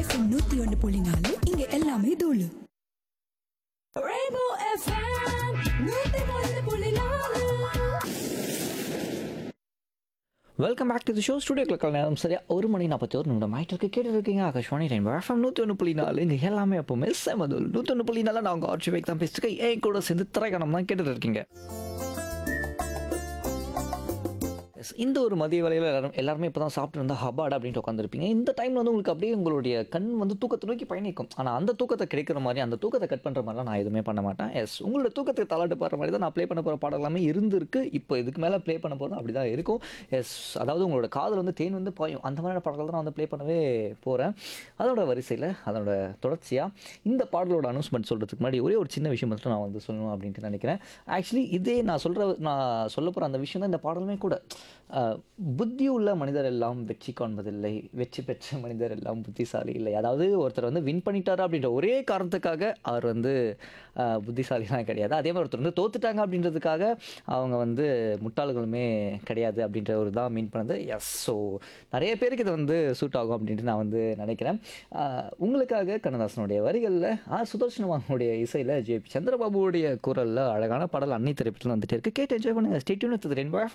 FM நூத்தி ஒன்று புள்ளி நாலு இங்க எல்லாமே தூளு welcome back to the show ஸ்டுடியோக்கள் நேரம் சரியா ஒரு மணி நாற்பத்தி ஒரு நிமிடம் ஆயிட்டு இருக்கு கேட்டு இருக்கீங்க ஆகாஷ்வாணி டைம் எஃப்எம் நூற்றி ஒன்று புள்ளி நாலு இங்கே எல்லாமே எப்போவுமே செமதுல் நூற்றி ஒன்று புள்ளி நாலு நான் உங்கள் ஆட்சி வைக் தான் பேசிட்டு இருக்கேன். என் கூட சேர்ந்து திரைக்கணம் தான் கேட்டுட்டு இருக்கீங்க Yes, இந்த ஒரு மதிய வேலையில் எல்லாரும் எல்லாருமே இப்போ தான் சாப்பிட்டு இருந்தால் ஹபாட் அப்படின்ட்டு உட்காந்துருப்பீங்க இந்த டைமில் வந்து உங்களுக்கு அப்படியே உங்களுடைய கண் வந்து தூக்கத்தை நோக்கி பயணிக்கும் ஆனால் அந்த தூக்கத்தை கிடைக்கிற மாதிரி அந்த தூக்கத்தை கட் பண்ணுற மாதிரிலாம் நான் எதுவுமே பண்ண மாட்டேன் எஸ் உங்களோட தூக்கத்துக்கு தலாட்டு பாடுற மாதிரி தான் நான் ப்ளே பண்ண போகிற பாடம் எல்லாமே இருந்திருக்கு இப்போ இதுக்கு மேலே ப்ளே பண்ண போகிறோம் அப்படி தான் இருக்கும் எஸ் அதாவது உங்களோட காதில் வந்து தேன் வந்து பாயும் அந்த மாதிரியான பாடல்கள் தான் நான் வந்து ப்ளே பண்ணவே போகிறேன் அதோட வரிசையில் அதோட தொடர்ச்சியாக இந்த பாடலோட அனௌன்ஸ்மெண்ட் சொல்கிறதுக்கு முன்னாடி ஒரே ஒரு சின்ன விஷயம் மட்டும் நான் வந்து சொல்லணும் அப்படின்ட்டு நினைக்கிறேன் ஆக்சுவலி இதே நான் சொல்கிற நான் சொல்ல போகிற அந்த விஷயம் தான் இந்த பாடலுமே கூட அஹ், புத்தியுள்ள மனிதர் எல்லாம் வெற்றி காண்பதில்லை வெற்றி பெற்ற மனிதர் எல்லாம் புத்திசாலி இல்லை அதாவது ஒருத்தர் வந்து வின் பண்ணிட்டாரு அப்படின்ற ஒரே காரணத்துக்காக அவர் வந்து அஹ், புத்திசாலிலாம் கிடையாது அதே மாதிரி ஒருத்தர் வந்து தோத்துட்டாங்க அப்படின்றதுக்காக அவங்க வந்து முட்டாள்களுமே கிடையாது அப்படின்ற ஒரு தான் மீன் பண்ணது எஸ் ஸோ நிறைய பேருக்கு இது வந்து சூட் ஆகும் அப்படின்ட்டு நான் வந்து நினைக்கிறேன் அஹ், உங்களுக்காக கண்ணதாசனுடைய வரிகளில் ஆர் சுதர்ஷனவானுடைய இசையில் ஜே பி சந்திரபாபுவுடைய குரலில் அழகான பாடல் அன்னை திரைப்படத்தில் வந்துட்டு இருக்கு கேட்டு என்ஜாய் பண்ணுங்க ஸ்டேட்யூன் ரெண்டு